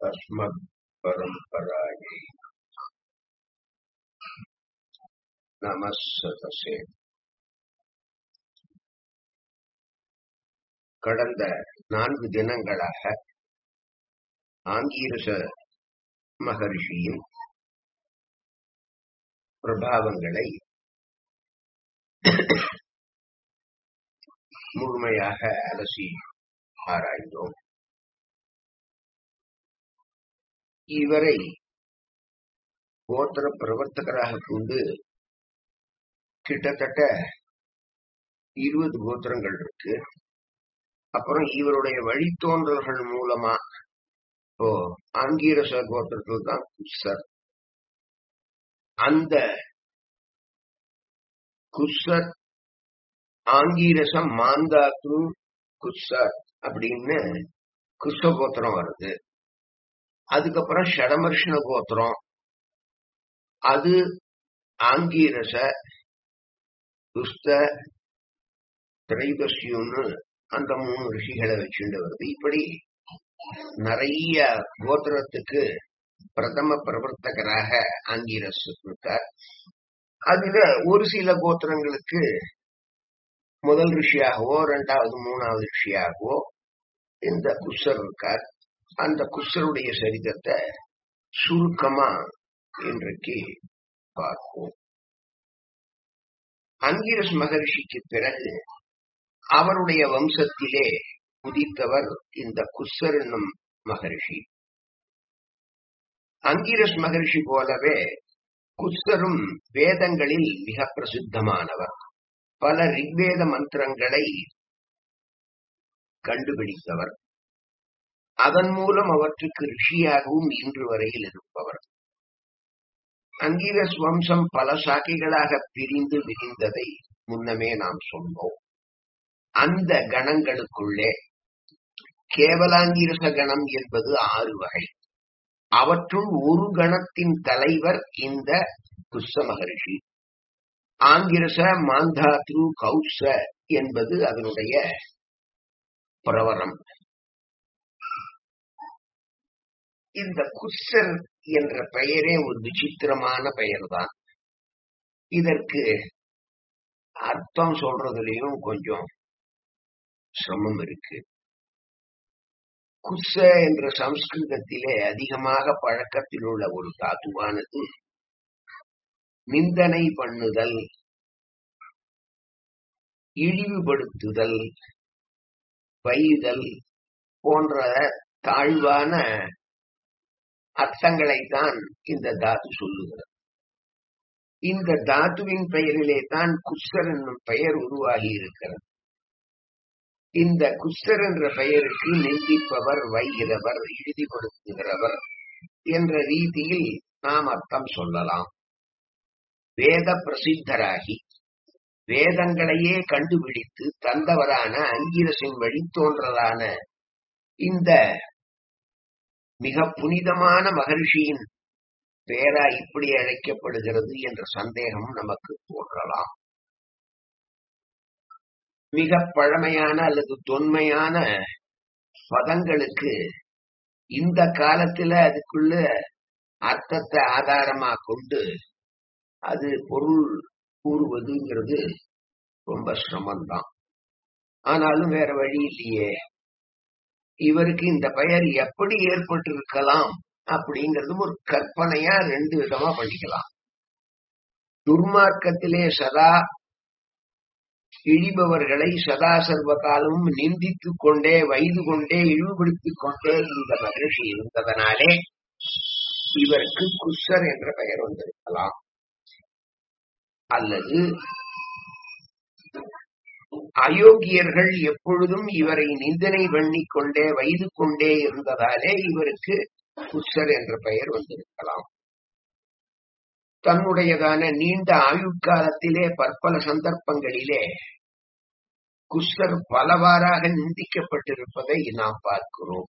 अस्मत्परम्परायै नमः सतसे கடந்த நான்கு தினங்களாக ஆங்கீரச மகர்ஷியின் பிரபாவங்களை முழுமையாக அலசி ஆராய்ந்தோம் இவரை கோத்திர பிரவர்த்தகராக கொண்டு கிட்டத்தட்ட இருபது கோத்திரங்கள் இருக்கு அப்புறம் இவருடைய வழித்தோன்றல்கள் மூலமா இப்போ ஆங்கீரச கோத்திரத்தில் தான் குஸ்ஸர் அந்த குஸ்ஸர் ஆங்கீரசம் மாந்தாத்து குஸ்ஸர் அப்படின்னு குஸ்ஸ கோத்திரம் வருது அதுக்கப்புறம் ஷடமர்ஷண கோத்திரம் அது ஆங்கீரச துஸ்த திரைதஸ்யூன்னு அந்த மூணு ரிஷிகளை வச்சுட்டு வருது இப்படி நிறைய கோத்திரத்துக்கு பிரதம பிரவர்த்தகராக ஆங்கீரஸ் இருக்கார் அதுல ஒரு சில கோத்திரங்களுக்கு முதல் ரிஷியாகவோ இரண்டாவது மூணாவது ரிஷியாகவோ இந்த குஷர் இருக்கார் அந்த குஷருடைய சரிதத்தை சுருக்கமா இன்றைக்கு பார்ப்போம் அங்கிரஸ் மகரிஷிக்கு பிறகு அவருடைய வம்சத்திலே உதித்தவர் இந்த குஸ்ஸர் என்னும் மகரிஷி அங்கிரஸ் மகரிஷி போலவே குஸ்ஸரும் வேதங்களில் மிக பிரசித்தமானவர் பல ரிக்வேத மந்திரங்களை கண்டுபிடித்தவர் அதன் மூலம் அவற்றுக்கு ரிஷியாகவும் இன்று வரையில் இருப்பவர் அங்கிரஸ் வம்சம் பல சாக்கைகளாக பிரிந்து விரிந்ததை முன்னமே நாம் சொன்னோம் அந்த கணங்களுக்குள்ளே கேவலாங்கிரச கணம் என்பது ஆறு வகை அவற்றுள் ஒரு கணத்தின் தலைவர் இந்த குஸ்ஸ மகரிஷி ஆங்கிரச மாந்தாத்ரு கௌச என்பது அதனுடைய பிரவரம் இந்த குஸ்ஸர் என்ற பெயரே ஒரு விசித்திரமான பெயர்தான் இதற்கு அர்த்தம் சொல்றதுலயும் கொஞ்சம் சிரமம் இருக்கு குஸ்ஸ என்ற சம்ஸ்கிருதத்திலே அதிகமாக பழக்கத்தில் உள்ள ஒரு தாத்துவானது நிந்தனை பண்ணுதல் இழிவுபடுத்துதல் வைதல் போன்ற தாழ்வான அர்த்தங்களைத்தான் இந்த தாத்து சொல்லுகிறது இந்த தாத்துவின் பெயரிலே தான் குஸ்ஸர் என்னும் பெயர் உருவாகி இருக்கிறது இந்த குஸ்ஸர் என்ற பெயருக்கு நிந்திப்பவர் வைகிறவர் இழிவுபடுத்துகிறவர் என்ற ரீதியில் நாம் அர்த்தம் சொல்லலாம் வேத பிரசித்தராகி வேதங்களையே கண்டுபிடித்து தந்தவரான அங்கிரசின் வழித்தோன்றலான இந்த மிக புனிதமான மகர்ஷியின் பெயரா இப்படி அழைக்கப்படுகிறது என்ற சந்தேகம் நமக்கு தோன்றலாம் மிக பழமையான அல்லது தொன்மையான பதங்களுக்கு இந்த காலத்துல அதுக்குள்ள அர்த்தத்தை ஆதாரமா கொண்டு அது பொருள் கூறுவதுங்கிறது ரொம்ப சிரமம்தான் ஆனாலும் வேற வழி இல்லையே இவருக்கு இந்த பெயர் எப்படி ஏற்பட்டிருக்கலாம் அப்படிங்கிறது ஒரு கற்பனையா ரெண்டு விதமா பண்ணிக்கலாம் துர்மார்க்கத்திலே சதா இழிபவர்களை சதா சர்வ காலமும் நிந்தித்துக் கொண்டே வைது கொண்டே இழிவுபடுத்திக் கொண்டே இந்த மகிழ்ச்சி இருந்ததனாலே இவருக்கு குஷர் என்ற பெயர் வந்திருக்கலாம் அல்லது அயோக்கியர்கள் எப்பொழுதும் இவரை நிந்தனை பண்ணிக் கொண்டே வைது கொண்டே இருந்ததாலே இவருக்கு குஷர் என்ற பெயர் வந்திருக்கலாம் தன்னுடையதான நீண்ட ஆயுட்காலத்திலே பற்பல சந்தர்ப்பங்களிலே குஷர் பலவாறாக நிந்திக்கப்பட்டிருப்பதை நாம் பார்க்கிறோம்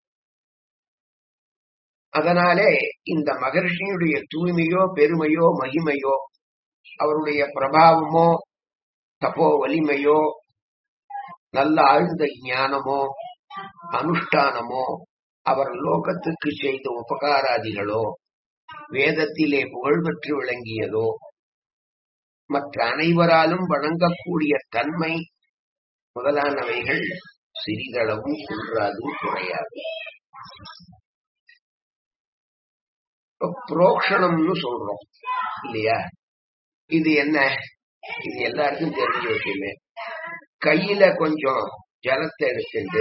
அதனாலே இந்த மகர்ஷியுடைய தூய்மையோ பெருமையோ மகிமையோ அவருடைய பிரபாவமோ தப்போ வலிமையோ நல்ல ஆழ்ந்த ஞானமோ அனுஷ்டானமோ அவர் லோகத்துக்கு செய்த உபகாராதிகளோ வேதத்திலே புகழ் பெற்று விளங்கியதோ மற்ற அனைவராலும் வழங்கக்கூடிய தன்மை முதலானவைகள் சிறிதளவும் குன்றாது குறையாது இப்ப புரோக்ஷணம்னு சொல்றோம் இல்லையா இது என்ன இது எல்லாருக்கும் தெரிஞ்ச விஷயமே கையில கொஞ்சம் ஜலத்தை எடுத்துட்டு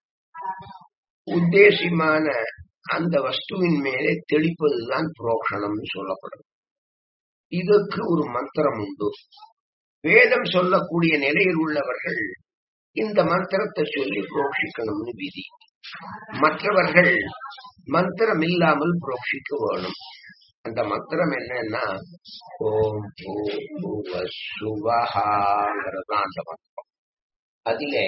உத்தேசியமான அந்த வஸ்துவின் மேலே தெளிப்பதுதான் புரோக்ஷணம்னு சொல்லப்படுது இதற்கு ஒரு மந்திரம் உண்டு வேதம் சொல்லக்கூடிய நிலையில் உள்ளவர்கள் இந்த மந்திரத்தை சொல்லி புரோக்ஷிக்கணும்னு விதி மற்றவர்கள் மந்திரம் இல்லாமல் புரோக்ஷிக்க வேணும் அந்த மந்திரம் என்னன்னா ஓம் சுவஹாங்கிறதுதான் அந்த மந்திரம் அதிலே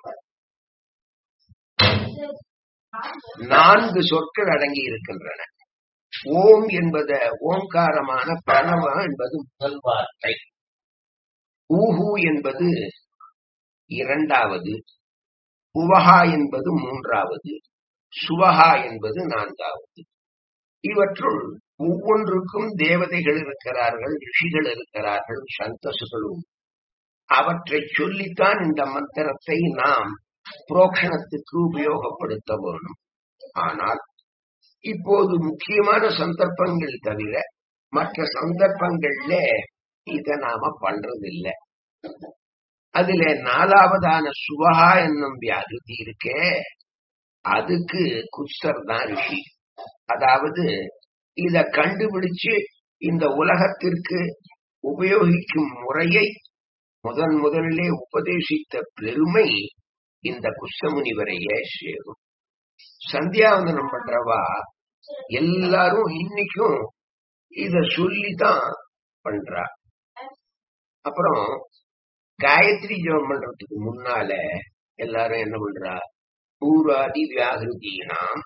நான்கு சொற்கள் அடங்கி இருக்கின்றன ஓம் என்பத ஓங்காரமான பிரணவ என்பது முதல் வார்த்தை ஊஹு என்பது இரண்டாவது உவஹா என்பது மூன்றாவது சுவஹா என்பது நான்காவது இவற்றுள் ஒவ்வொன்றுக்கும் தேவதைகள் இருக்கிறார்கள் ரிஷிகள் இருக்கிறார்கள் சந்தசுகளும் அவற்றை சொல்லித்தான் இந்த மந்திரத்தை நாம் புரோக்ஷணத்துக்கு உபயோகப்படுத்த வேணும் ஆனால் இப்போது முக்கியமான சந்தர்ப்பங்கள் தவிர மற்ற சந்தர்ப்பங்கள்ல இத நாம பண்றதில்லை அதுல நாலாவதான சுவஹா என்னும் வியாகிருதி இருக்கே அதுக்கு குஸ்தர் தான் ரிஷி அதாவது இத கண்டுபிடிச்சு இந்த உலகத்திற்கு உபயோகிக்கும் முறையை முதன் முதலிலே உபதேசித்த பெருமை இந்த குஷ்டமுனிவரையே சேரும் சந்தியாவந்தனம் பண்றவா எல்லாரும் இன்னைக்கும் இத சொல்லிதான் பண்றா அப்புறம் காயத்ரி ஜபம் பண்றதுக்கு முன்னால எல்லாரும் என்ன பண்றா பூராதி வியாகிருதீனாம்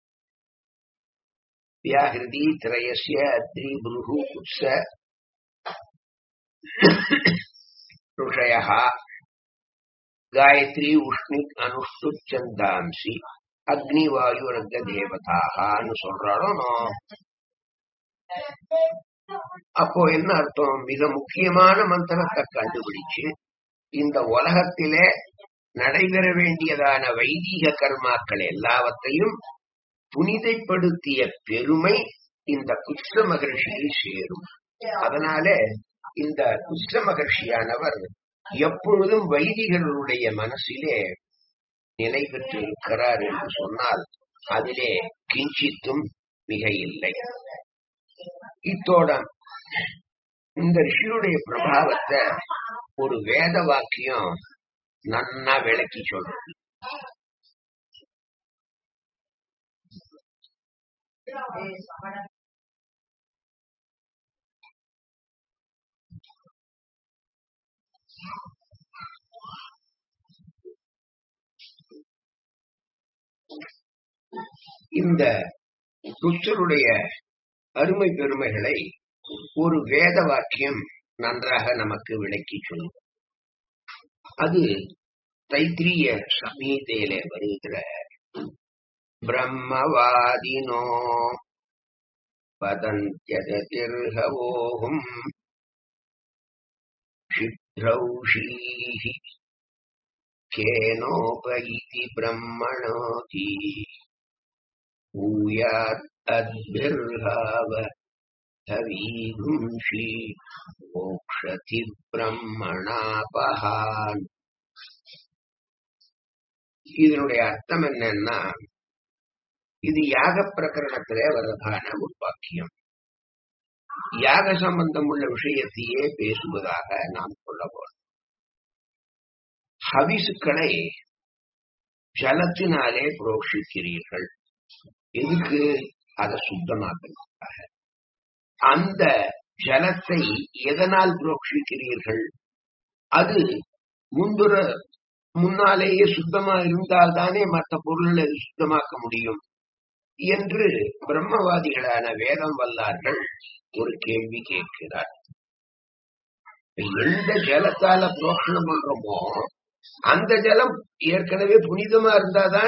வியாகிருதி திரயசிய அத்ரி புருகு குட்ச ऋषयः காயத்ரி உஷ்ணிக் அனுஷ்டுப் சந்தாம்சி அக்னி வாயு ரத்த தேவதாகான்னு சொல்றாலும் அப்போ என்ன அர்த்தம் மிக முக்கியமான மந்திரத்தை கண்டுபிடிச்சு இந்த உலகத்திலே நடைபெற வேண்டியதான வைதீக கர்மாக்கள் எல்லாவற்றையும் புனிதைப்படுத்திய பெருமை இந்த குஷ்ட மகர்ஷியை சேரும் அதனால இந்த குஷ்ட மகர்ஷியானவர் எப்பொழுதும் வைதிகர்களுடைய மனசிலே நிலை பெற்று இருக்கிறார் என்று சொன்னால் அதிலே கிஞ்சித்தும் மிக இல்லை இத்தோட இந்த ரிஷியுடைய பிரபாவத்தை ஒரு வேத வாக்கியம் நன்னா விளக்கி சொல்றது இந்த துஷ்டருடைய அருமை பெருமைகளை ஒரு வேத வாக்கியம் நன்றாக நமக்கு விளக்கி சொல்லும் அது தைத்திரிய சமீதையிலே வருகிற பிரம்மவாதினோ வதந்தியதிர்ஹவோகும் क्षिद्रौषीः केनोपैति ब्रह्मणोति भूयात् अद्भिर्भाव हवीगुंषि मोक्षति பிரம்மணாபகான் இதனுடைய அர்த்தம் என்னன்னா இது யாக பிரகரணத்திலே வர்றதான ஒரு வாக்கியம் யாக சம்பந்தம் உள்ள விஷயத்தையே பேசுவதாக நாம் சொல்ல போறோம் ஹவிசுக்களை ஜலத்தினாலே புரோஷிக்கிறீர்கள் எதுக்கு அதை சுத்தமாக்குறதுக்காக அந்த ஜலத்தை எதனால் புரோஷிக்கிறீர்கள் அது முன்புற முன்னாலேயே சுத்தமா இருந்தால்தானே மற்ற பொருள்களை அது சுத்தமாக்க முடியும் என்று பிரம்மவாதிகளான வேதம் வல்லார்கள் ஒரு கேள்வி கேட்கிறார் எந்த ஜலத்தால புரோஷணம் பண்றோமோ அந்த ஜலம் ஏற்கனவே புனிதமா இருந்தாதானே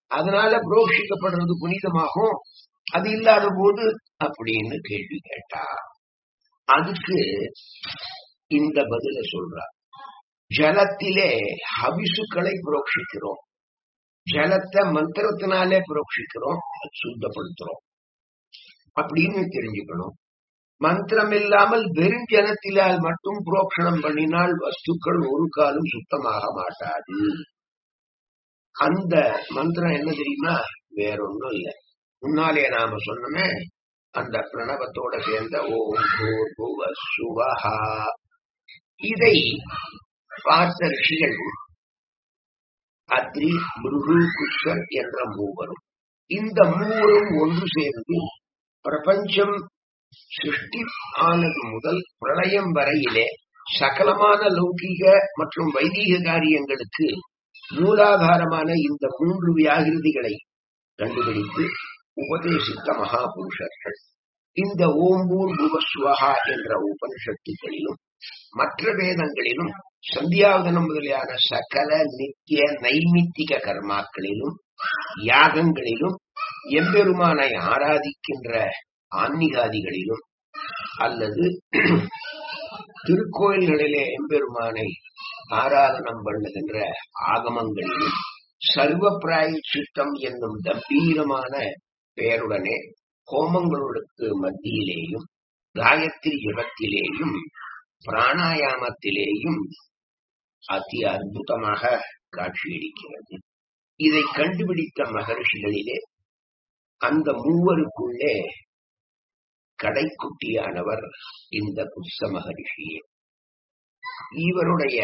அதனால புரோஷிக்கப்படுறது புனிதமாகும் அது இல்லாத போது அப்படின்னு கேள்வி கேட்டா அதுக்கு இந்த பதில சொல்றார் ஜலத்திலே ஹவிசுக்களை புரோக்ஷிக்கிறோம் ஜலத்தை மந்திரத்தினாலே புரோக்ஷிக்கிறோம் சுத்தப்படுத்துறோம் அப்படின்னு தெரிஞ்சுக்கணும் மந்திரம் இல்லாமல் வெறும் ஜலத்திலால் மட்டும் புரோக்ஷணம் பண்ணினால் வஸ்துக்கள் ஒரு காலம் சுத்தமாக மாட்டாது அந்த மந்திரம் என்ன தெரியுமா வேற ஒன்றும் இல்லை முன்னாலே நாம சொன்னோமே அந்த பிரணவத்தோட சேர்ந்த ஓம் பூர்புவ சுவஹா இதை பார்த்த ரிஷிகள் அத்ரி முருகு குஷர் என்ற மூவரும் இந்த மூவரும் ஒன்று சேர்ந்து பிரபஞ்சம் சிருஷ்டி ஆனது முதல் பிரளயம் வரையிலே சகலமான லௌகிக மற்றும் வைதீக காரியங்களுக்கு மூலாதாரமான இந்த மூன்று வியாகிருதிகளை கண்டுபிடித்து உபதேசித்த மகாபுருஷர்கள் இந்த ஓம்பூர் புவஸ்வகா என்ற உபனிஷத்துக்களிலும் மற்ற வேதங்களிலும் சந்தியாவதனம் முதலியான சகல நித்திய நைமித்திக கர்மாக்களிலும் யாகங்களிலும் எம்பெருமானை ஆராதிக்கின்ற ஆன்மீகாதிகளிலும் அல்லது திருக்கோயில்களிலே எம்பெருமானை ஆராதனம் பண்ணுகின்ற ஆகமங்களிலும் சர்வ சித்தம் என்னும் கம்பீரமான பெயருடனே ஹோமங்களுக்கு மத்தியிலேயும் காயத்ரி யுகத்திலேயும் பிராணாயாமத்திலேயும் அதி அற்புதமாக காட்சியளிக்கிறது இதை கண்டுபிடித்த மகர்ஷிகளிலே அந்த மூவருக்குள்ளே கடைக்குட்டியானவர் இந்த புத்த மகரிஷியே இவருடைய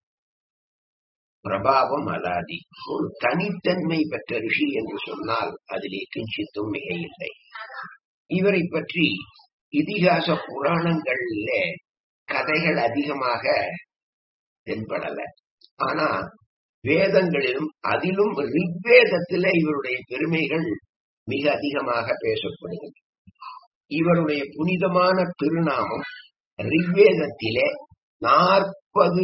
பிரபாவம் அலாதி ஒரு தனித்தன்மை பெற்ற ரிஷி என்று சொன்னால் அதிலே கிஞ்சித்தும் மிகையில்லை இவரை பற்றி இதிகாச புராணங்கள்ல கதைகள் அதிகமாக தென்படல ஆனா வேதங்களிலும் அதிலும் ரிக்வேதத்தில இவருடைய பெருமைகள் மிக அதிகமாக பேசப்படுகிறது இவருடைய புனிதமான திருநாமம் ரிக்வேதத்திலே நாற்பது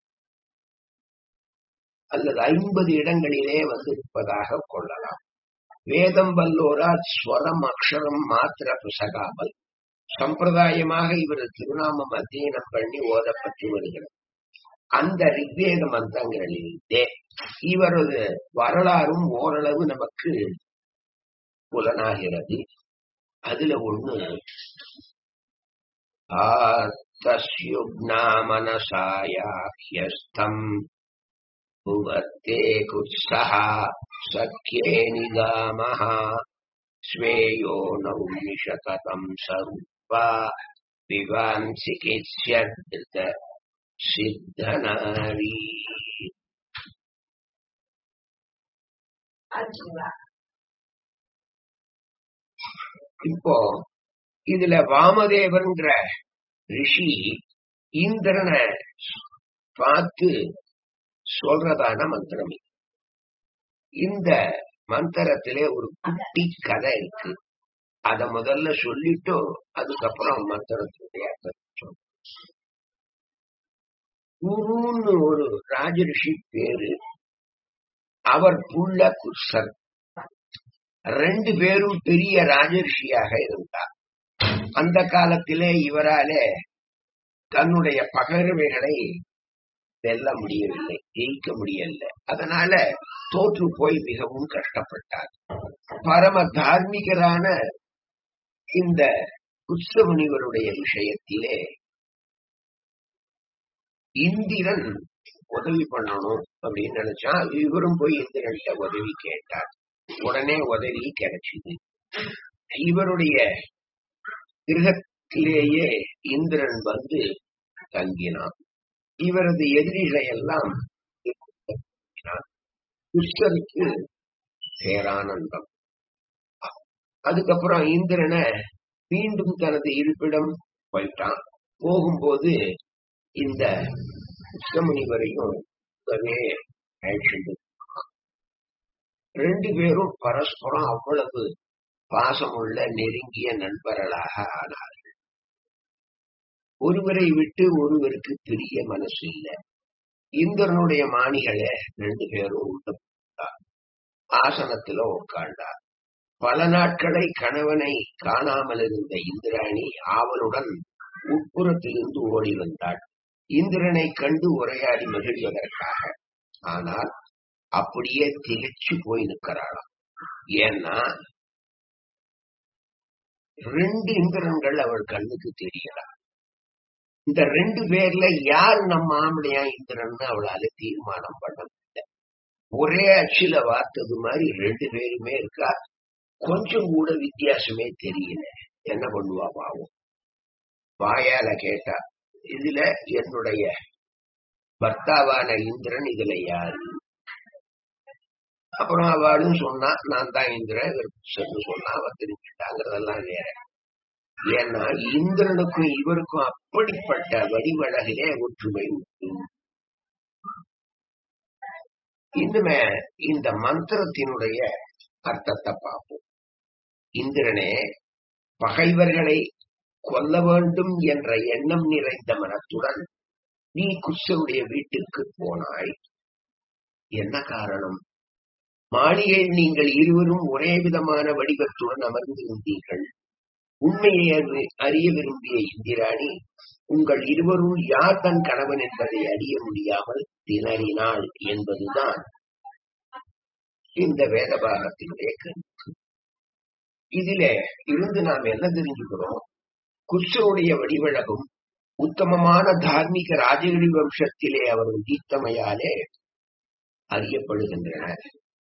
அல்லது ஐம்பது இடங்களிலே வந்திருப்பதாக கொள்ளலாம் வேதம் வல்லோரால் ஸ்வரம் அக்ஷரம் மாத்திர பிசகாமல் சம்பிரதாயமாக இவரது திருநாமம் அத்தியனம் பண்ணி ஓதப்பட்டு வருகிறது அந்த ரிக்வேத மந்திரங்களிலே இவரது வரலாறும் ஓரளவு நமக்கு புலனாகிறது அதுல ஒண்ணு ஆத்தஸ்யுக்னாமனசாயாஹ்யஸ்தம் भुवत्ते कुत्सः सख्ये निगामः स्वेयो नौमिषततम् सरूपा विवान् चिकित्स्यदृत सिद्धनारी இப்போ இதுல வாமதேவர்ன்ற ரிஷி இந்திரனை பார்த்து சொல்றதான மந்திரம் இந்த மந்திரத்திலே ஒரு குட்டி கதை இருக்கு அத முதல்ல சொல்லிட்டு அதுக்கப்புறம் மந்திரத்துடைய அர்த்தம் குருன்னு ஒரு ராஜரிஷி பேரு அவர் புள்ள குர்சர் ரெண்டு பேரும் பெரிய ராஜரிஷியாக இருந்தார் அந்த காலத்திலே இவராலே தன்னுடைய பகர்வைகளை வெல்ல முடியவில்லை ஜெயிக்க முடியல அதனால தோற்று போய் மிகவும் கஷ்டப்பட்டார் பரம தார்மீகரான இந்த முனிவருடைய விஷயத்திலே இந்திரன் உதவி பண்ணணும் அப்படின்னு நினைச்சா இவரும் போய் இந்திரன்ட்ட உதவி கேட்டார் உடனே உதவி கிடைச்சது இவருடைய கிரகத்திலேயே இந்திரன் வந்து தங்கினான் இவரது எதிரிகளை எல்லாம் கிருஷ்ணருக்கு பேரானந்தம் அதுக்கப்புறம் இந்திரனை மீண்டும் தனது இருப்பிடம் போயிட்டான் போகும்போது இந்த கிருஷ்ணமுனிவரையும் உடனே அழைச்சிட்டு ரெண்டு பேரும் பரஸ்பரம் அவ்வளவு பாசமுள்ள நெருங்கிய நண்பர்களாக ஆனார்கள் ஒருவரை விட்டு ஒருவருக்கு பிரிய மனசு இல்லை இந்திரனுடைய மாணிகளை ரெண்டு பேரும் உண்டு ஆசனத்துல உட்கார்ந்தார் பல நாட்களை கணவனை காணாமல் இருந்த இந்திராணி ஆவலுடன் உட்புறத்திலிருந்து ஓடி வந்தாள் இந்திரனை கண்டு உரையாடி மகிழ்வதற்காக ஆனால் அப்படியே திகைச்சு போய் நிற்கிறாளாம் ஏன்னா ரெண்டு இந்திரன்கள் அவள் கண்ணுக்கு தெரியல இந்த ரெண்டு பேர்ல யார் நம்ம ஆம்பளையா இந்திரன் அவளால தீர்மானம் பண்ண முடியல ஒரே அச்சில வார்த்தது மாதிரி ரெண்டு பேருமே இருக்கா கொஞ்சம் கூட வித்தியாசமே தெரியல என்ன பண்ணுவா பாவம் வாயால கேட்டா இதுல என்னுடைய பர்த்தாவான இந்திரன் இதுல யாரு அப்புறம் அவளும் சொன்னா நான் தான் இந்திரன் இவர் புருஷன்னு சொன்னா அவ திரும்பிட்டாங்கிறதெல்லாம் வேற ஏன்னா இந்திரனுக்கும் இவருக்கும் அப்படிப்பட்ட வடிவழகிலே ஒற்றுமை உண்டு இன்னுமே இந்த மந்திரத்தினுடைய அர்த்தத்தை பார்ப்போம் இந்திரனே பகைவர்களை கொல்ல வேண்டும் என்ற எண்ணம் நிறைந்த மனத்துடன் நீ குஷவுடைய வீட்டுக்கு போனாய் என்ன காரணம் மாளிகையில் நீங்கள் இருவரும் ஒரே விதமான வடிவத்துடன் அமர்ந்திருந்தீர்கள் உண்மையை அறி- அறிய விரும்பிய இந்திராணி உங்கள் இருவரும் யார் தன் கணவன் என்பதை அறிய முடியாமல் திணறினாள் என்பதுதான் இந்த வேதபாகத்தினுடைய கருத்து இதிலே இருந்து நாம் என்ன தெரிஞ்சுக்கிறோம் குஷனுடைய வடிவழகும் உத்தமமான தார்மீக ராஜகிரி வம்சத்திலே அவர் உதித்தமையாலே அறியப்படுகின்றன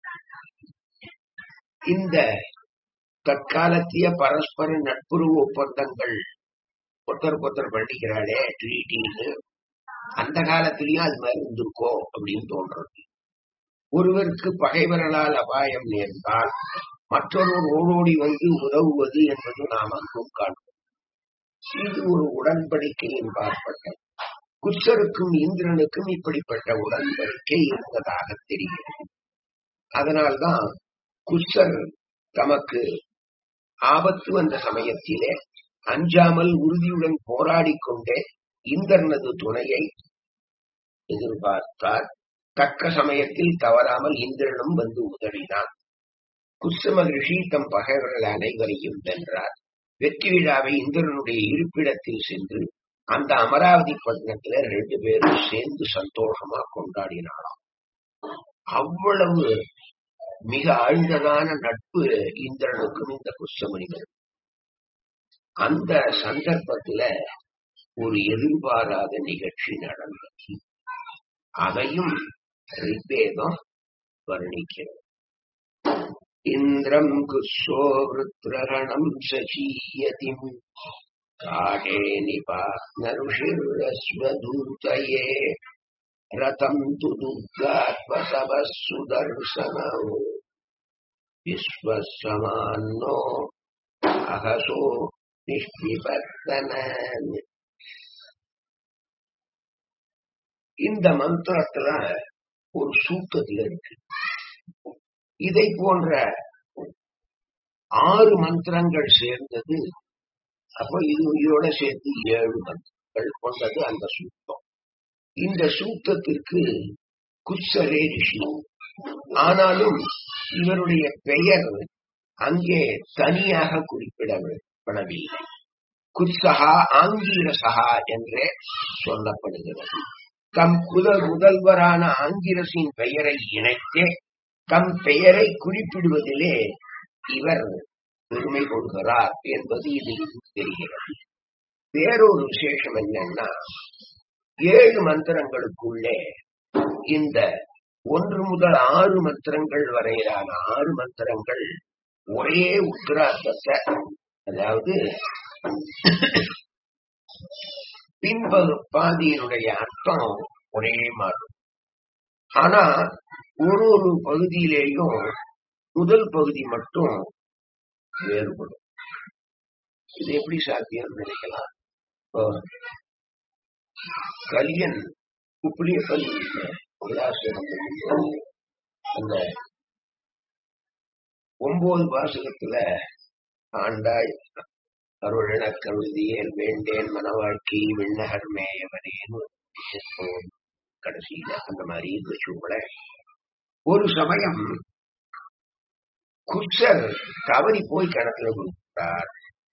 இந்த தற்காலத்திய பரஸ்பர நட்புறவு ஒப்பந்தங்கள் ஒருத்தருக்கு ஒருத்தர் பண்ணிக்கிறாளே ட்ரீட்டின்னு அந்த காலத்திலயும் அது மாதிரி இருந்திருக்கோ அப்படின்னு தோன்றது ஒருவருக்கு பகைவர்களால் அபாயம் நேர்ந்தால் மற்றொருவர் ஓடோடி வந்து உதவுவது என்பது நாம் அங்கும் காண்போம் இது ஒரு உடன்படிக்கையின் பார்ப்பட்டது குச்சருக்கும் இந்திரனுக்கும் இப்படிப்பட்ட உடன்படிக்கை இருந்ததாக தெரிகிறது அதனால்தான் குச்சர் தமக்கு ஆபத்து வந்த சமயத்திலே அஞ்சாமல் உறுதியுடன் போராடிக் கொண்டே இந்திரனது துணையை எதிர்பார்த்தார் தக்க சமயத்தில் தவறாமல் இந்திரனும் வந்து உதவினான் குஷ மகிழ்ச்சி தம் பகைவர்கள் அனைவரையும் வென்றார் வெற்றி விழாவை இந்திரனுடைய இருப்பிடத்தில் சென்று அந்த அமராவதி பட்டணத்துல ரெண்டு பேரும் சேர்ந்து சந்தோஷமா கொண்டாடினாராம் அவ்வளவு மிக ஆழ்ந்ததான நட்பு இந்திரனுக்கும் இந்த குஷமணிகள் அந்த சந்தர்ப்பத்துல ஒரு எதிர்பாராத நிகழ்ச்சி நடந்தது அதையும் ரிக்வேதம் வர்ணிக்கிறது இந்திரம் குஷோ விருத்ரகணம் சசீயதிம் காடே நிபாத்னருஷிரஸ்வதூதயே ரதம் து துர்காத்மசவ சுதர்சனோ விஸ்வசமான்னோ அகசோ நிஷ்பிபர்த்தன இந்த மந்திரத்துல ஒரு சூக்கத்துல இருக்கு இதை போன்ற ஆறு மந்திரங்கள் சேர்ந்தது அப்ப இது இதோட சேர்த்து ஏழு மந்திரங்கள் கொண்டது அந்த சூக்தம் இந்த சூக்தத்திற்கு குச்சரே ரிஷி ஆனாலும் இவருடைய பெயர் அங்கே தனியாக குறிப்பிடப்படவில்லை குத்சகா ஆங்கிரசகா என்றே சொல்லப்படுகிறது தம் குல முதல்வரான ஆங்கிரசின் பெயரை இணைத்தே தம் பெயரை குறிப்பிடுவதிலே இவர் பெருமை கொள்கிறார் என்பது இதில் தெரிகிறது வேறொரு விசேஷம் என்னன்னா ஏழு மந்திரங்களுக்குள்ளே இந்த ஒன்று முதல் ஆறு மந்திரங்கள் வரையிலான ஆறு மந்திரங்கள் ஒரே உத்தரார்த்தத்தை அதாவது பின்பகு பாதியினுடைய அர்த்தம் ஒரே மாதிரி ஆனா ஒரு ஒரு பகுதியிலேயும் முதல் பகுதி மட்டும் வேறுபடும் இது எப்படி சாத்தியம் நினைக்கலாம் இப்போ கலியன் உப்பிலியப்பன் விலாசனம் பண்ணும்போது அந்த ஒன்பது பாசகத்துல ஆண்டாய் அருளன கருதியேல் வேண்டேன் மனவாழ்க்கை விண்ணகர் மேயவனேன்னு கடைசியில அந்த மாதிரி வச்சுங்களேன் ஒரு சமயம் குச்சர் தவறி போய் கிணத்துல கொடுத்தார்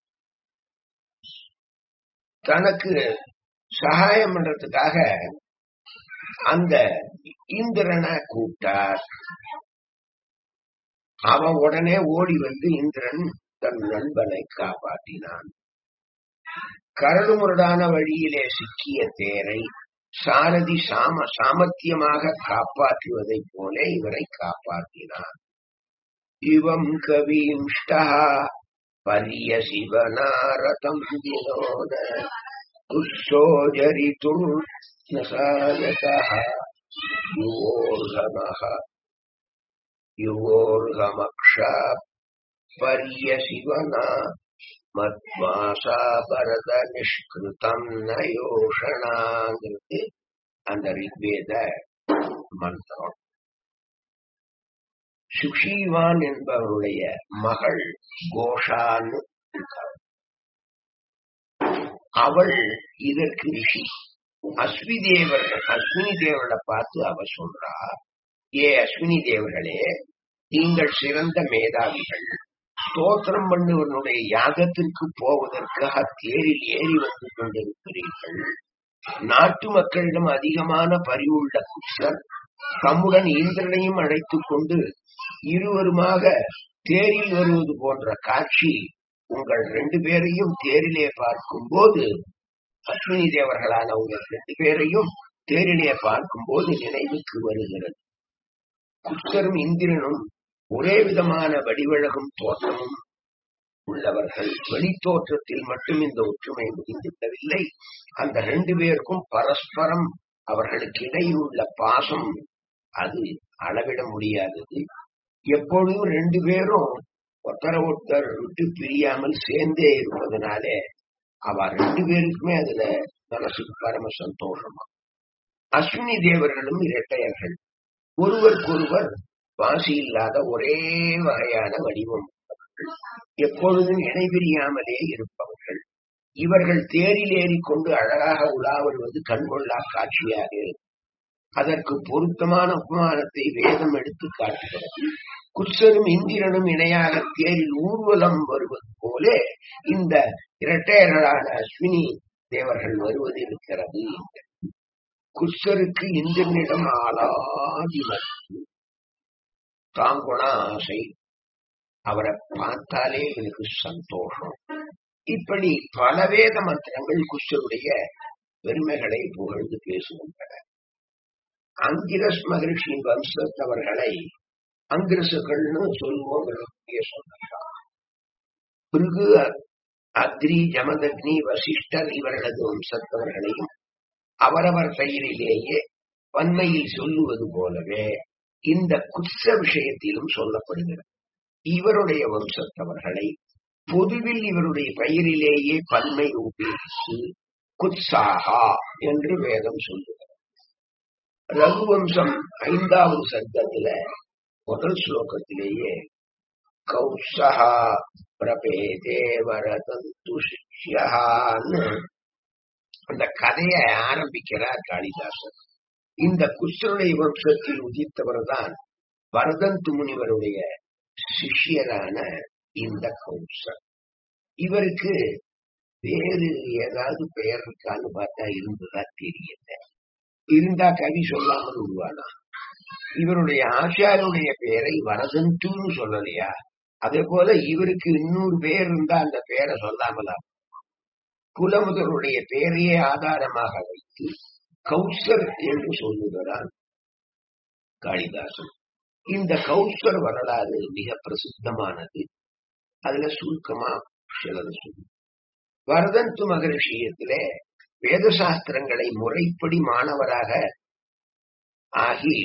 தனக்கு சகாயம் பண்றதுக்காக அந்த இந்திரனை கூப்பிட்டார் அவன் உடனே ஓடி வந்து இந்திரன் தன் நண்பனை காப்பாற்றினான் கரடுமுரடான வழியிலே சிக்கிய தேரை சாரதி சாம சாமர்த்தியமாக காப்பாற்றுவதைப் போல இவரை காப்பாற்றினார் இவம் கவிம்ஷ்டா பரிய சிவனாரதம் வினோத குஷோஜரிதுர் நசாயதः யுவோர்கமः யுவோர்கமக்ஷா பரிய சிவனா மத்வாசா பரத நிஷ்கிருதம் நயோஷணாங்கிறது அந்த ரிக்வேத மந்திரம் சுஷீவான் என்பவருடைய மகள் கோஷான்னு இருக்காள் அவள் இதற்கு ரிஷி அஸ்வி தேவர்கள் அஸ்வினி தேவர்களை பார்த்து அவ சொல்றா ஏ அஸ்வினி தேவர்களே நீங்கள் சிறந்த மேதாவிகள் ஸ்தோத்திரம் பண்ணுவனுடைய யாகத்திற்கு போவதற்காக தேரில் ஏறி வந்து கொண்டிருக்கிறீர்கள் நாட்டு மக்களிடம் அதிகமான பரிவுள்ள குஷர் தம்முடன் இந்திரனையும் அழைத்துக் கொண்டு இருவருமாக தேரில் வருவது போன்ற காட்சி உங்கள் ரெண்டு பேரையும் தேரிலே பார்க்கும் போது அஸ்வினி தேவர்களான உங்கள் ரெண்டு பேரையும் தேரிலே பார்க்கும் போது நினைவுக்கு வருகிறது குச்சரும் இந்திரனும் ஒரே விதமான வடிவழகும் தோற்றமும் உள்ளவர்கள் வெளித்தோற்றத்தில் மட்டும் இந்த ஒற்றுமை முடிந்துவிடவில்லை அந்த ரெண்டு பேருக்கும் பரஸ்பரம் அவர்களுக்கு இடையில் உள்ள பாசம் அது அளவிட முடியாதது எப்பொழுதும் ரெண்டு பேரும் ஒருத்தர ஒருத்தர் விட்டு பிரியாமல் சேர்ந்தே இருப்பதனாலே அவ ரெண்டு பேருக்குமே அதுல மனசுக்கு பரம சந்தோஷமா அஸ்வினி தேவர்களும் இரட்டையர்கள் ஒருவருக்கொருவர் வாசி இல்லாத ஒரே வகையான வடிவம் உள்ளவர்கள். எப்பொழுதும் இணை பிரியாமலே இருப்பவர்கள் இவர்கள் தேரில் ஏறிக்கொண்டு அழகாக உலா வருவது கண்கொள்ளா காட்சியாக இருக்கும். அதற்கு பொருத்தமான உபமானத்தை வேதம் எடுத்து காட்டுகிறது குச்சரும் இந்திரனும் இணையாக தேரில் ஊர்வலம் வருவது போல இந்த இரட்டையர்களான அஸ்வினி தேவர்கள் வருவது இருக்கிறது குச்சருக்கு இந்திரனிடம் ஆளாதி நட்பு. தாங்குண ஆசை அவரை பார்த்தாலே எனக்கு சந்தோஷம் இப்படி பல வேத மந்திரங்கள் குஷருடைய பெருமைகளை புகழ்ந்து பேசுகின்றன அங்கிரஸ் மகிழ்ச்சியின் வம்சத்தவர்களை அங்கிரசுகள்னு சொல்லுவோம் சொன்னார் பிருகு அக்ரி ஜமதக்னி வசிஷ்டர் இவர்களது வம்சத்தவர்களையும் அவரவர் பெயரிலேயே பன்மையில் சொல்லுவது போலவே இந்த குற்ற விஷயத்திலும் சொல்லப்படுகிறது இவருடைய வம்சத்தவர்களை பொதுவில் இவருடைய பெயரிலேயே பன்மை உபயோகித்து குத்சாகா என்று வேதம் சொல்லுகிறது ரகுவம்சம் ஐந்தாவது சர்க்கத்துல முதல் ஸ்லோகத்திலேயே கௌசகா பிரபேதே வரதந்து சிஷ்யான்னு அந்த கதையை ஆரம்பிக்கிறார் காளிதாசன் இந்த குஷ்டனுடைய வம்சத்தில் உதித்தவர் தான் வரதந்து முனிவருடைய சிஷ்யரான இந்த கௌசர் இவருக்கு வேறு ஏதாவது பெயர் இருக்கான்னு பார்த்தா இருந்ததா தெரியல இருந்தா கவி சொல்லாமல் உருவானா இவருடைய ஆச்சாருடைய பெயரை வரதந்துன்னு சொல்லலையா அதே போல இவருக்கு இன்னொரு பெயர் இருந்தா அந்த பெயரை சொல்லாமலா குலமுதருடைய பெயரையே ஆதாரமாக வைத்து கௌசர் என்று சொல்லுகிறான் காளிதாசன் இந்த கௌசர் வரலாறு மிக பிரசித்தமானது அதுல சுருக்கமா சிலது சொல்லு வரதந்து மகரிஷியத்திலே வேத சாஸ்திரங்களை முறைப்படி மாணவராக ஆகி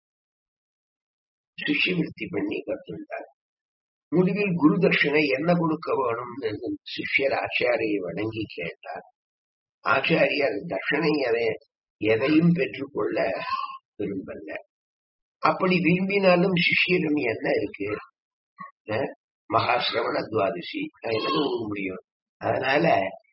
சிஷ்யவிருத்தி பண்ணி கற்றுண்டார் முடிவில் குரு தட்சிணை என்ன கொடுக்க வேணும் என்று சிஷ்யர் ஆச்சாரியை வணங்கி கேட்டார் ஆச்சாரியர் தட்சிணை அதை எதையும் பெற்றுக்கொள்ள விரும்பல அப்படி விரும்பினாலும் சிஷ்யரும் என்ன இருக்கு அஹ், மகாசிரவண துவாதசி நான் என்ன கொடுக்க முடியும் அதனால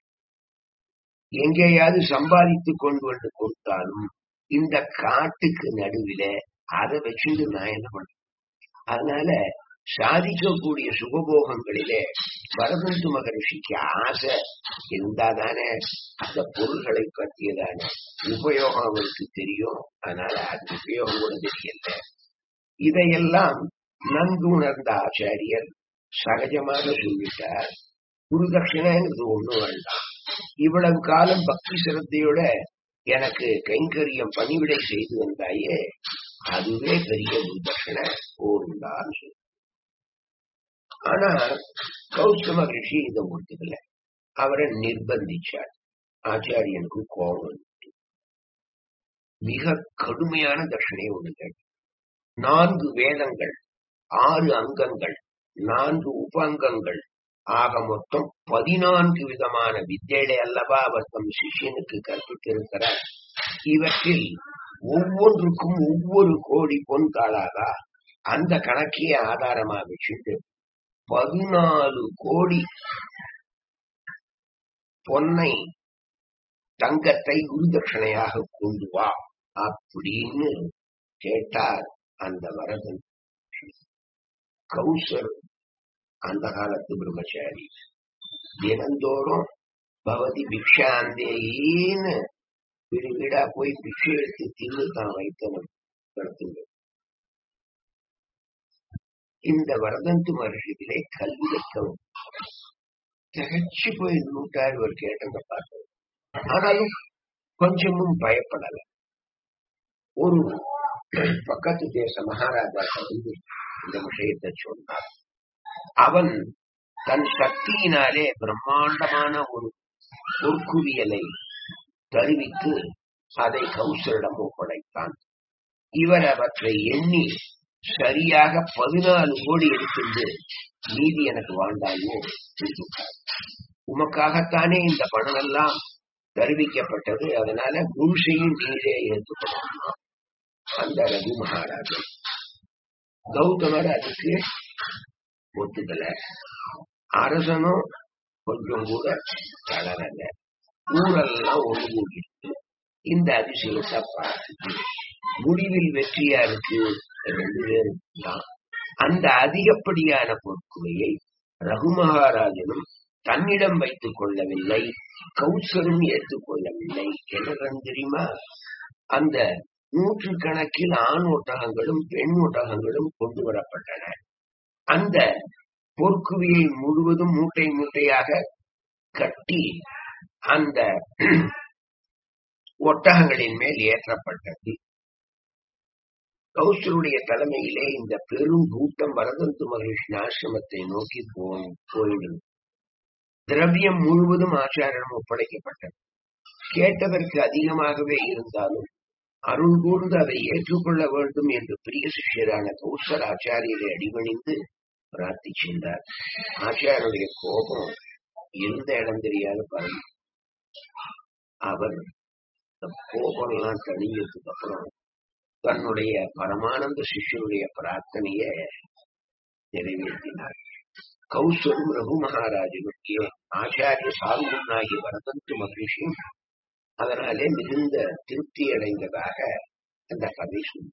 எங்கேயாவது சம்பாதித்து கொண்டு வந்து கொடுத்தாலும் இந்த காட்டுக்கு நடுவில அதை வச்சுட்டு நான் என்ன பண்றேன் அதனால சாதிக்கக்கூடிய சுகபோகங்களிலே வரதந்து மகரிஷிக்கு ஆசை இருந்தாதானே அந்த பொருள்களை பற்றியதான உபயோகம் அவருக்கு தெரியும் அதனால அது உபயோகம் கூட தெரியல இதையெல்லாம் நன்கு உணர்ந்த ஆச்சாரியர் சகஜமாக சொல்லிட்டார் குருதட்சிணைங்கிறது ஒண்ணு வேண்டாம் இவ்வளவு காலம் பக்தி சிரத்தையோட எனக்கு கைங்கரியம் பணிவிடை செய்து வந்தாயே அதுவே பெரிய குருதட்சிணை போருந்தான் சொல்லு ஆனா கௌதம மகிழ்ச்சி இதை ஒத்துக்கல அவரை நிர்பந்திச்சார் ஆச்சாரியனுக்கு கோபம் வந்துட்டு. மிக கடுமையான தட்சிணை ஒண்ணு கேட்டு நான்கு வேதங்கள் ஆறு அங்கங்கள் நான்கு உபங்கங்கள் ஆக மொத்தம் பதினான்கு விதமான வித்தைகளை அல்லவா அவர் தம் சிஷியனுக்கு கற்பித்திருக்கிறார் இவற்றில் ஒவ்வொன்றுக்கும் ஒவ்வொரு கோடி பொன் காளாதா அந்த கணக்கையே ஆதாரமாக வச்சுட்டு பதினாலு கோடி பொன்னை தங்கத்தை குருதட்சணையாக கொண்டு வா அப்படின்னு கேட்டார் அந்த வரதன் கௌசர் அந்த காலத்து பிரம்மச்சாரி தினந்தோறும் பவதி பிக்ஷாந்தேன்னு வீடு வீடா போய் பிக்ஷை எடுத்து தின்னு தான் வைத்தனம் நடத்துங்க இந்த வரதந்து மகர்ஷிகளே கல்வி வைக்கவும் திகச்சு போய் நூட்டார் ஒரு கேட்டதை பார்த்தது ஆனாலும் கொஞ்சமும் பயப்படல ஒரு பக்கத்து தேச மகாராஜா வந்து இந்த விஷயத்தை சொன்னார் அவன் தன் சக்தியினாலே பிரம்மாண்டமான ஒரு பொற்குவியலை தருவித்து அதை கௌசரிடம் ஒப்படைத்தான் இவர் அவற்றை எண்ணி சரியாக பதினாலு கோடி எடுத்துண்டு மீதி எனக்கு வாழ்ந்தாயோ கொடுத்துட்டார் உமக்காகத்தானே இந்த பணம் எல்லாம் தருவிக்கப்பட்டது அதனால முழுசையும் நீரே ஏற்றுக்கணும் அந்த ரகு மகாராஜன் கௌதமர் அதுக்கு ஒத்துக்கல அரசனும் கொஞ்சம் கூட தளரல ஊரெல்லாம் ஒன்று கூடிட்டு இந்த அதிசயத்தை பார்த்துட்டு முடிவில் வெற்றியா இருக்கு ரெண்டு பேரும் தான் அந்த அதிகப்படியான பொற்குவையை ரகுமகாராஜனும் தன்னிடம் வைத்துக் கொள்ளவில்லை கௌசரும் ஏற்றுக்கொள்ளவில்லை என்னதான் தெரியுமா அந்த நூற்று கணக்கில் ஆண் ஒட்டகங்களும் பெண் ஒட்டகங்களும் கொண்டு வரப்பட்டன அந்த பொற்குவியை முழுவதும் மூட்டை மூட்டையாக கட்டி அந்த ஒட்டகங்களின் மேல் ஏற்றப்பட்டது கௌசருடைய தலைமையிலே இந்த பெரும் கூட்டம் வரதந்து மகிழ்ச்சி ஆசிரமத்தை நோக்கி போய் போயிடும் திரவியம் முழுவதும் ஆச்சாரம் ஒப்படைக்கப்பட்டது கேட்டதற்கு அதிகமாகவே இருந்தாலும் அருள் கூர்ந்து அதை ஏற்றுக்கொள்ள வேண்டும் என்று பிரிய சிஷ்யரான கௌசர் ஆச்சாரியரை அடிபணிந்து பிரார்த்திச்சிருந்தார் ஆச்சாரியருடைய கோபம் எந்த இடம் தெரியாத பாருங்க அவர் இந்த கோபம் எல்லாம் தணிஞ்சதுக்கு அப்புறம் தன்னுடைய பரமானந்த சிஷ்யனுடைய பிரார்த்தனைய நிறைவேற்றினார் கௌசரும் ரகு மகாராஜனுடைய ஆச்சாரிய சார்புனாகி வரதந்து மகிழ்ச்சியும் அதனாலே மிகுந்த திருப்தி அடைந்ததாக அந்த கதை சொல்லு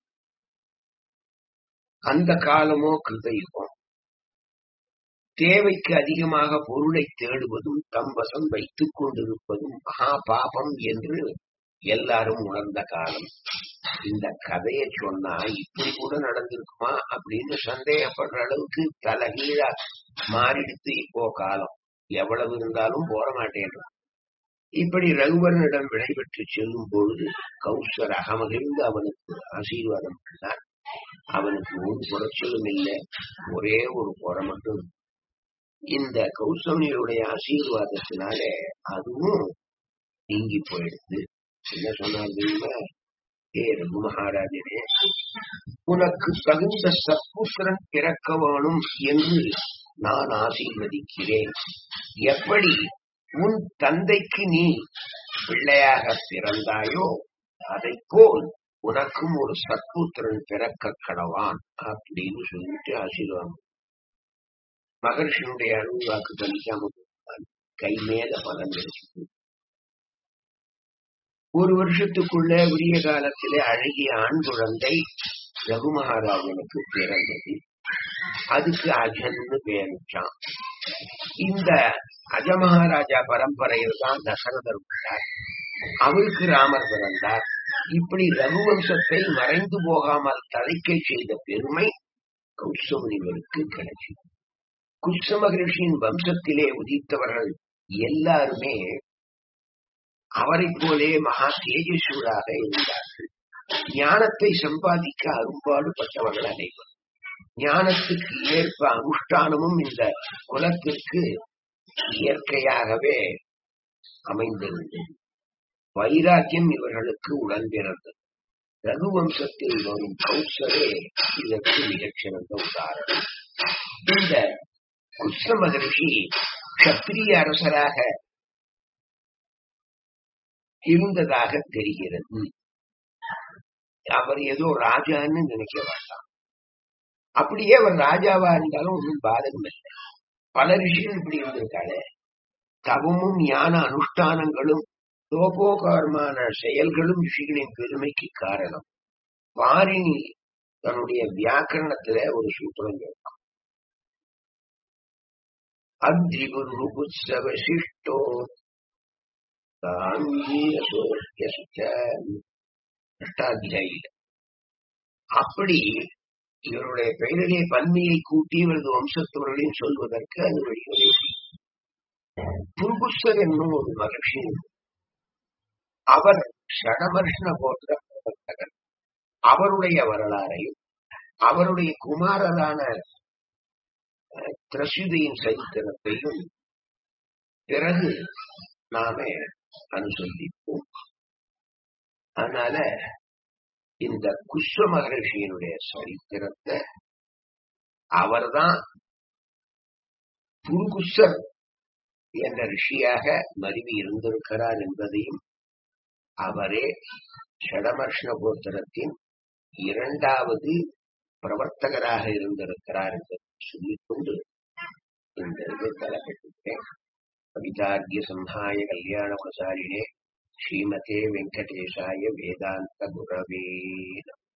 அந்த காலமோ கிருதயுகம் தேவைக்கு அதிகமாக பொருளை தேடுவதும் தம் வசம் வைத்துக் கொண்டிருப்பதும் மகா பாபம் என்று எல்லாரும் உணர்ந்த காலம் இந்த கதையை சொன்னா இப்படி கூட நடந்திருக்குமா அப்படின்னு சந்தேகப்படுற அளவுக்கு தலைகீழா மாறிடுத்து இப்போ காலம் எவ்வளவு இருந்தாலும் போற மாட்டேன் இப்படி ரகுவரனிடம் விடைபெற்று செல்லும் பொழுது கௌசர் அகமகிழ்ந்து அவனுக்கு ஆசீர்வாதம் பண்ணார் அவனுக்கு ஒரு குறைச்சலும் இல்லை ஒரே ஒரு குறை மட்டும் இந்த கௌசமியுடைய ஆசீர்வாதத்தினாலே அதுவும் நீங்கி போயிடுது என்ன சொன்னார் தெரியுமா ஏ ரகு மகாராஜனே உனக்கு தகுந்த சத்புத்திரன் பிறக்க வேணும் என்று நான் ஆசீர்வதிக்கிறேன் எப்படி உன் தந்தைக்கு நீ பிள்ளையாக பிறந்தாயோ அதை போல் உனக்கும் ஒரு சத்புத்திரன் பிறக்க கடவான் அப்படின்னு சொல்லிட்டு ஆசீர்வாதம் மகர்ஷியுடைய அணுவாக்கு கணிக்காம கை மேல பலன் கிடைச்சது ஒரு வருஷத்துக்குள்ள விடிய காலத்திலே அழகிய ஆண் குழந்தை ரகு மகாராஜனுக்கு பிறந்தது அதுக்கு அஜன்னு பேருச்சான் இந்த அஜமகாராஜா பரம்பரையில் தான் தசரதர் உள்ளார் அவருக்கு ராமர் பிறந்தார் இப்படி ரகுவம்சத்தை மறைந்து போகாமல் தலைக்கை செய்த பெருமை கௌசமுனிவருக்கு கிடைச்சது குஷ மகரிஷியின் வம்சத்திலே உதித்தவர்கள் எல்லாருமே அவரைப் போலே மகா தேஜஸ்வராக இருந்தார்கள் ஞானத்தை சம்பாதிக்க அரும்பாடுபட்டவர்கள் அனைவரும் ஞானத்துக்கு ஏற்ப அனுஷ்டானமும் இந்த குலத்திற்கு இயற்கையாகவே அமைந்திருந்தது வைராக்கியம் இவர்களுக்கு உடன் பிறந்தது ரகுவம்சத்தில் வரும் கௌசலே இதற்கு மிகச்சிறந்த உதாரணம் இந்த குஷ்ண மகரிஷி கத்திரிய அரசராக இருந்ததாக தெரிகிறது அவர் ஏதோ ராஜான்னு நினைக்க வேண்டாம் அப்படியே அவர் ராஜாவா இருந்தாலும் ஒன்றும் பாதகம் இல்லை பல ரிஷிகள் இப்படி இருந்திருக்காளே தவமும் ஞான அனுஷ்டானங்களும் லோகோகாரமான செயல்களும் ரிஷிகளின் பெருமைக்கு காரணம் பாரிணி தன்னுடைய வியாக்கரணத்துல ஒரு சூத்திரம் கேட்பான் அத்திகுருபுத்சவசிஷ்டோ அஷ்டாத்தியாயில அப்படி இவருடைய பெயரிலே பன்மையை கூட்டி இவரது வம்சத்தவர்களையும் சொல்வதற்கு அது வழிவகை புருகுஸ்தர் என்னும் ஒரு மகர்ஷி அவர் ஷடமர்ஷன போன்ற பிரவர்த்தகர் அவருடைய வரலாறையும் அவருடைய குமாரரான திரசுதியின் சரித்திரத்தையும் பிறகு நாம அனுசந்திப்போம் அதனால இந்த குஷ்வ மகரிஷியினுடைய சரித்திரத்தை அவர்தான் புருகுஷர் என்ற ரிஷியாக மருவி இருந்திருக்கிறார் என்பதையும் அவரே ஷடமர்ஷண கோத்திரத்தின் இரண்டாவது பிரவர்த்தகராக இருந்திருக்கிறார் என்று சொல்லிக்கொண்டு இந்த இது தலைப்பட்டிருக்கேன் கவிதார்கிய சம்ஹாய கல்யாண பிரசாரிணே ஸ்ரீமதே வெங்கடேஷாய வேதாந்த குரவே நமः